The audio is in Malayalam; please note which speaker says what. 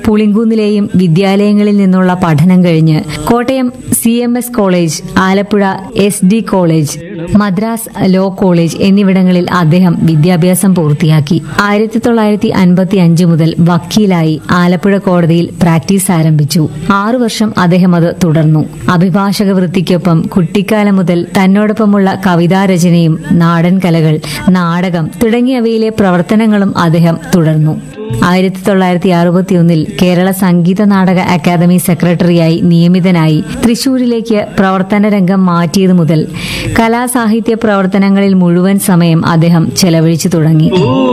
Speaker 1: പുളിങ്കുന്നിലെയും വിദ്യാലയങ്ങളിൽ നിന്നുള്ള പഠനം കഴിഞ്ഞ് Kottayam C M S college Alappuzha S D college Madras law college എന്നിവിടങ്ങളിൽ അദ്ദേഹം വിദ്യാഭ്യാസം പൂർത്തിയാക്കി ആയിരത്തി തൊള്ളായിരത്തി അൻപത്തി അഞ്ച് മുതൽ വക്കീലായി ആലപ്പുഴ കോടതിയിൽ പ്രാക്ടീസ് ആരംഭിച്ചു ആറു വർഷം അദ്ദേഹം അത് തുടർന്നു അഭിഭാഷക വൃത്തിക്കൊപ്പം കുട്ടിക്കാലം മുതൽ തന്നോടൊപ്പമുള്ള കവിതാരചനയും നാടൻ കലകൾ നാടകം തുടങ്ങിയവയിലെ പ്രവർത്തനങ്ങളും അദ്ദേഹം തുടർന്നു ആയിരത്തി തൊള്ളായിരത്തി അറുപത്തിയൊന്നിൽ കേരള സംഗീത നാടക അക്കാദമി സെക്രട്ടറിയായി നിയമിതനായി തൃശൂരിലേക്ക് പ്രവർത്തന രംഗം മാറ്റിയതു മുതൽ കലാസാഹിത്യ പ്രവർത്തനങ്ങളിൽ മുഴുവൻ സമയം അദ്ദേഹം ചെലവഴിച്ചു തുടങ്ങി